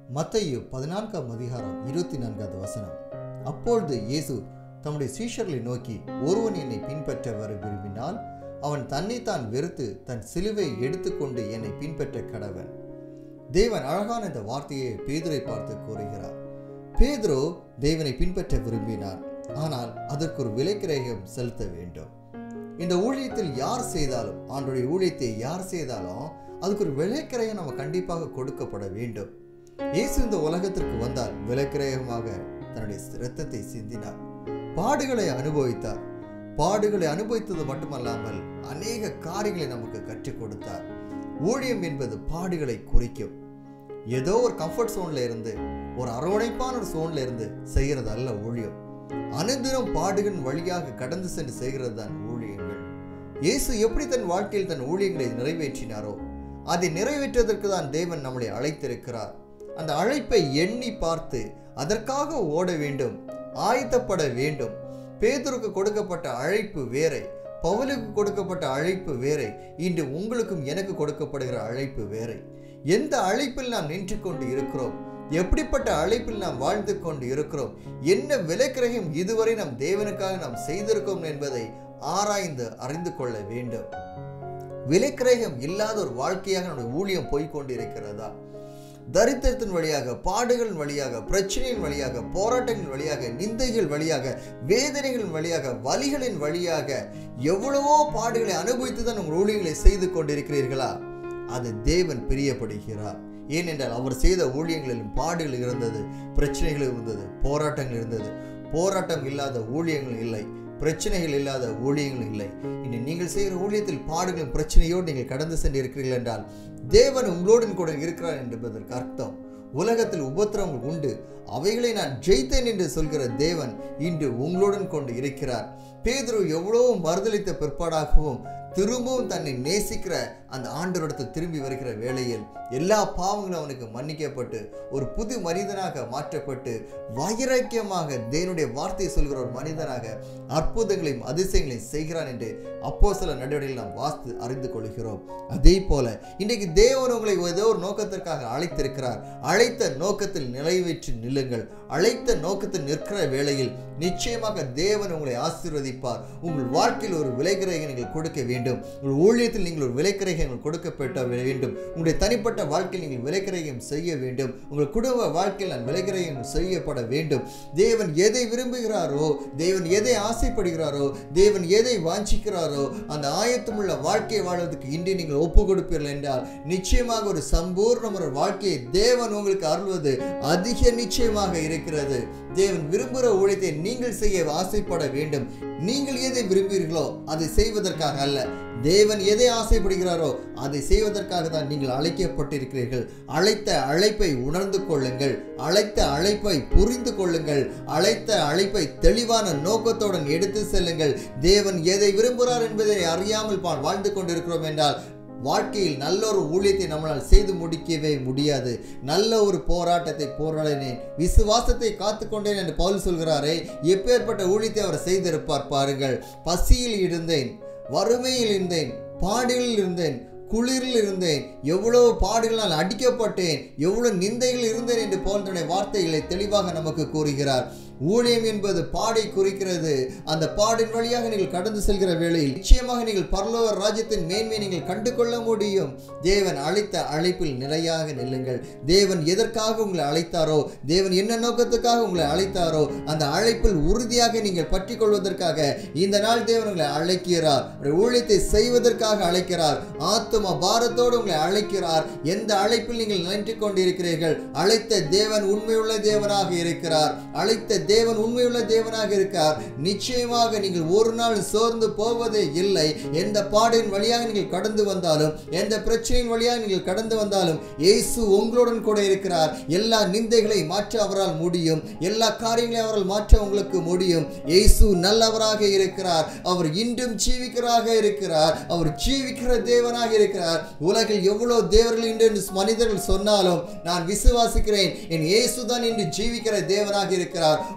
மத்தேயு பதினான்காம் அதிகாரம் இருபத்தி நான்காவது வசனம் அப்பொழுது இயேசு தம்முடைய சீஷர்களை நோக்கி ஒருவன் என்னை பின்பற்ற வர விரும்பினால் அவன் தன்னைத்தான் வெறுத்து தன் சிலுவையை எடுத்துக்கொண்டு என்னை பின்பற்ற கடவன் தேவன் அழகான இந்த வார்த்தையை பேதுரை பார்த்து கூறுகிறார் பேதுரு தேவனை பின்பற்ற விரும்பினார் ஆனால் அதற்கு ஒரு விலைக்கிரயம் செலுத்த வேண்டும் இந்த ஊழியத்தில் யார் செய்தாலும் ஆண்டுடைய ஊழியத்தை யார் செய்தாலும் அதுக்கு ஒரு விலைக்கிரயம் நம்ம கண்டிப்பாக கொடுக்கப்பட வேண்டும் இயேசு இந்த உலகத்திற்கு வந்தால் விலைக்கிரயமாக தன்னுடைய இரத்தத்தை சிந்தினார் பாடுகளை அனுபவித்தார் பாடுகளை அனுபவித்தது மட்டுமல்லாமல் அநேக காரியங்களை நமக்கு கற்றுக் கொடுத்தார் ஊழியம் என்பது பாடுகளை குறிக்கும் ஏதோ ஒரு கம்ஃபர்ட் சோன்ல இருந்து ஒரு அரவணைப்பான ஒரு சோன்ல இருந்து செய்கிறது அல்ல ஊழியம் அனுதினம் பாடுகளின் வழியாக கடந்து சென்று செய்கிறது தான் ஊழியங்கள் இயேசு எப்படி தன் வாழ்க்கையில் தன் ஊழியங்களை நிறைவேற்றினாரோ அதை நிறைவேற்றுவதற்கு தான் தேவன் நம்மளை அழைத்திருக்கிறார் அந்த அழைப்பை எண்ணி பார்த்து அதற்காக ஓட வேண்டும் ஆயத்தப்பட வேண்டும் பேதுருக்கு கொடுக்கப்பட்ட அழைப்பு வேறை பவுலுக்கு கொடுக்கப்பட்ட அழைப்பு வேறை இன்று உங்களுக்கும் எனக்கு கொடுக்கப்படுகிற அழைப்பு வேறை எந்த அழைப்பில் நாம் நின்று கொண்டு இருக்கிறோம் எப்படிப்பட்ட அழைப்பில் நாம் வாழ்ந்து கொண்டு இருக்கிறோம் என்ன விலைக்கிரகம் இதுவரை நம் தேவனுக்காக நாம் செய்திருக்கோம் என்பதை ஆராய்ந்து அறிந்து கொள்ள வேண்டும் விலைக்கிரகம் இல்லாத ஒரு வாழ்க்கையாக நம்முடைய ஊழியம் போய்கொண்டு இருக்கிறதா தரித்திரத்தின் வழியாக பாடுகளின் வழியாக பிரச்சனையின் வழியாக போராட்டங்களின் வழியாக நிந்தைகள் வழியாக வேதனைகளின் வழியாக வலிகளின் வழியாக எவ்வளவோ பாடுகளை அனுபவித்து தான் உங்கள் ஊழியங்களை செய்து கொண்டிருக்கிறீர்களா அது தேவன் பிரியப்படுகிறார் ஏனென்றால் அவர் செய்த ஊழியங்களிலும் பாடுகள் இருந்தது பிரச்சனைகள் இருந்தது போராட்டங்கள் இருந்தது போராட்டம் இல்லாத ஊழியங்கள் இல்லை பிரச்சனைகள் இல்லாத ஊழியங்கள் இல்லை இனி நீங்கள் செய்கிற ஊழியத்தில் பாடுகளும் பிரச்சனையோடு நீங்கள் கடந்து சென்று இருக்கிறீர்கள் என்றால் தேவன் உங்களோடு கூட இருக்கிறார் என்பதற்கு அர்த்தம் உலகத்தில் உபத்திரவங்கள் உண்டு அவைகளை நான் ஜெயித்தேன் என்று சொல்கிற தேவன் இன்று உங்களுடன் கொண்டு இருக்கிறார் பேதுரு எவ்வளோ மறுதளித்த பிற்பாடாகவும் திரும்பவும் தன்னை நேசிக்கிற அந்த ஆண்டவரிடத்தில் திரும்பி வருகிற வேளையில் எல்லா பாவங்களும் அவனுக்கு மன்னிக்கப்பட்டு ஒரு புது மனிதனாக மாற்றப்பட்டு வைராக்கியமாக தேவனுடைய வார்த்தையை சொல்கிற ஒரு மனிதனாக அற்புதங்களையும் அதிசயங்களையும் செய்கிறான் என்று அப்போ சில நடவடிக்கைகள் நாம் வாஸ்து அறிந்து கொள்கிறோம் அதே போல இன்றைக்கு தேவன் உங்களை ஏதோ ஒரு நோக்கத்திற்காக அழைத்திருக்கிறார் அழைத்த நோக்கத்தில் நிறைவேற்றி நில்லுங்கள் அழைத்த நோக்கத்தில் நிற்கிற வேளையில் நிச்சயமாக தேவன் உங்களை ஆசீர்வதிப்பார் உங்கள் வாழ்க்கையில் ஒரு விலைக்கிரகை நீங்கள் கொடுக்க வேண்டும் உங்கள் ஊழியத்தில் நீங்கள் ஒரு விலைக்கிரகம் கொடுக்கப்பட்ட வேண்டும் உங்களுடைய தனிப்பட்ட வாழ்க்கையில் நீங்கள் விலைக்கிரகம் செய்ய வேண்டும் உங்கள் குடும்ப வாழ்க்கையில் நான் விலைக்கிரகம் செய்யப்பட வேண்டும் தேவன் எதை விரும்புகிறாரோ தேவன் எதை ஆசைப்படுகிறாரோ தேவன் எதை வாஞ்சிக்கிறாரோ அந்த ஆயத்தமுள்ள வாழ்க்கையை வாழ்வதற்கு இன்று நீங்கள் ஒப்பு கொடுப்பீர்கள் என்றால் நிச்சயமாக ஒரு சம்பூர்ண ஒரு வாழ்க்கையை தேவன் உங்களுக்கு அருள்வது அதிக நிச்சயமாக இருக்கிறது தேவன் விரும்புகிற ஊழியத்தை நீங்கள் செய்ய ஆசைப்பட வேண்டும் நீங்கள் எதை விரும்புகிறீர்களோ அதை செய்வதற்காக அல்ல தேவன் எதை ஆசைப்படுகிறாரோ அதை செய்வதற்காக தான் நீங்கள் அழைக்கப்பட்டிருக்கிறீர்கள் அழைத்த அழைப்பை உணர்ந்து கொள்ளுங்கள் அழைத்த அழைப்பை புரிந்து கொள்ளுங்கள் அழைத்த அழைப்பை தெளிவான நோக்கத்துடன் எடுத்து செல்லுங்கள் தேவன் எதை விரும்புகிறார் என்பதை அறியாமல் வாழ்ந்து கொண்டிருக்கிறோம் என்றால் வாழ்க்கையில் நல்ல ஒரு ஊழியத்தை நம்மளால் செய்து முடிக்கவே முடியாது நல்ல ஒரு போராட்டத்தை போராடினேன் விசுவாசத்தை காத்துக்கொண்டேன் என்று பவுல் சொல்கிறாரே எப்பேற்பட்ட ஊழியத்தை அவர் செய்திருப்பார் பாருங்கள் பசியில் இருந்தேன் வறுமையில் இருந்தேன் பாடியில் இருந்தேன் குளிரில் இருந்தேன் எவ்வளவு பாடுகளால் அடிக்கப்பட்டேன் எவ்வளவு நிந்தைகள் இருந்தேன் என்று போன்ற வார்த்தைகளை தெளிவாக நமக்கு கூறுகிறார் ஊழியம் என்பது பாடை குறிக்கிறது அந்த பாடின் வழியாக நீங்கள் கடந்து செல்கிற வேளையில் நிச்சயமாக நீங்கள் பரலோக ராஜ்யத்தின் மேன்மை நீங்கள் கண்டு கொள்ள முடியும் தேவன் அழைத்த அழைப்பில் நிறையாக நில்லுங்கள் தேவன் எதற்காக உங்களை அழைத்தாரோ தேவன் என்ன நோக்கத்துக்காக உங்களை அழைத்தாரோ அந்த அழைப்பில் உறுதியாக நீங்கள் பற்றி கொள்வதற்காக இந்த நாள் தேவன் உங்களை அழைக்கிறார் ஊழியத்தை செய்வதற்காக அழைக்கிறார் ஆத்தும பாரத்தோடு உங்களை அழைக்கிறார் எந்த அழைப்பில் நீங்கள் நின்று கொண்டிருக்கிறீர்கள் அழைத்த தேவன் உண்மையுள்ள தேவனாக இருக்கிறார் அழைத்த தேவன் உண்மையுள்ள தேவனாக இருக்கார் நிச்சயமாக நீங்கள் ஒரு நாள் சோர்ந்து போவதே இல்லை எந்த பாடின் வழியாக நீங்கள் கடந்து வந்தாலும் எந்த பிரச்சனையின் வழியாக நீங்கள் கடந்து வந்தாலும் இயேசு உங்களுடன் கூட இருக்கிறார் எல்லா நிந்தைகளை மாற்ற அவரால் முடியும் எல்லா காரியங்களையும் அவரால் மாற்ற உங்களுக்கு முடியும் இயேசு நல்லவராக இருக்கிறார் அவர் இன்றும் ஜீவிக்கிறாக இருக்கிறார் அவர் ஜீவிக்கிற தேவனாக இருக்கிறார் உலகில் எவ்வளவு தேவர்கள் இன்று மனிதர்கள் சொன்னாலும் நான் விசுவாசிக்கிறேன் என் இயேசு தான் இன்று ஜீவிக்கிற தேவனாக இருக்கிறார்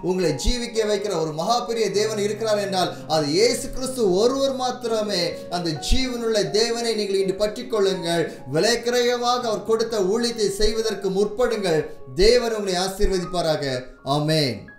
உங்களை ஜீவிக்க வைக்கிற ஒரு மகா பெரிய தேவன் இருக்கிறார் என்றால் அது இயேசு கிறிஸ்து ஒருவர் மாத்திரமே அந்த ஜீவனுள்ள தேவனை நீங்கள் இன்று பற்றிக் கொள்ளுங்கள் விலைக்கிரயமாக அவர் கொடுத்த ஊழியத்தை செய்வதற்கு முற்படுங்கள் தேவன் உங்களை ஆசீர்வதிப்பாராக ஆமென்